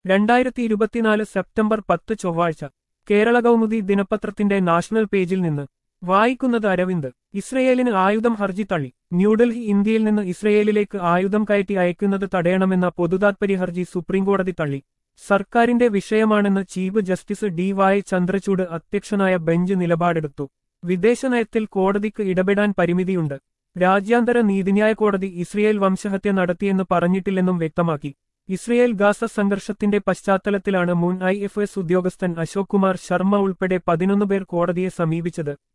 രണ്ടായിരത്തി ഇരുപത്തിനാല് സെപ്റ്റംബർ പത്ത് ചൊവ്വാഴ്ച കേരള കൗമുദി ദിനപത്രത്തിന്റെ നാഷണൽ പേജിൽ നിന്ന് വായിക്കുന്നത് അരവിന്ദ് ഇസ്രയേലിന് ആയുധം ഹർജി തള്ളി ന്യൂഡൽഹി ഇന്ത്യയിൽ നിന്ന് ഇസ്രയേലിലേക്ക് ആയുധം കയറ്റി അയക്കുന്നത് തടയണമെന്ന പൊതുതാത്പര്യ ഹർജി സുപ്രീംകോടതി തള്ളി സർക്കാരിന്റെ വിഷയമാണെന്ന് chief justice D Y Chandrachud അധ്യക്ഷനായ ബെഞ്ച് നിലപാടെടുത്തു വിദേശനയത്തിൽ കോടതിക്ക് ഇടപെടാൻ പരിമിതിയുണ്ട് രാജ്യാന്തര നീതിന്യായ കോടതി ഇസ്രയേൽ വംശഹത്യ നടത്തിയെന്ന് പറഞ്ഞിട്ടില്ലെന്നും വ്യക്തമാക്കി ഇസ്രയേൽ ഗാസ സംഘർഷത്തിന്റെ പശ്ചാത്തലത്തിലാണ് മുൻ ഐ എഫ് എസ് ഉദ്യോഗസ്ഥൻ അശോക് കുമാർ ശർമ്മ ഉൾപ്പെടെ പതിനൊന്ന് പേർ കോടതിയെ സമീപിച്ചത്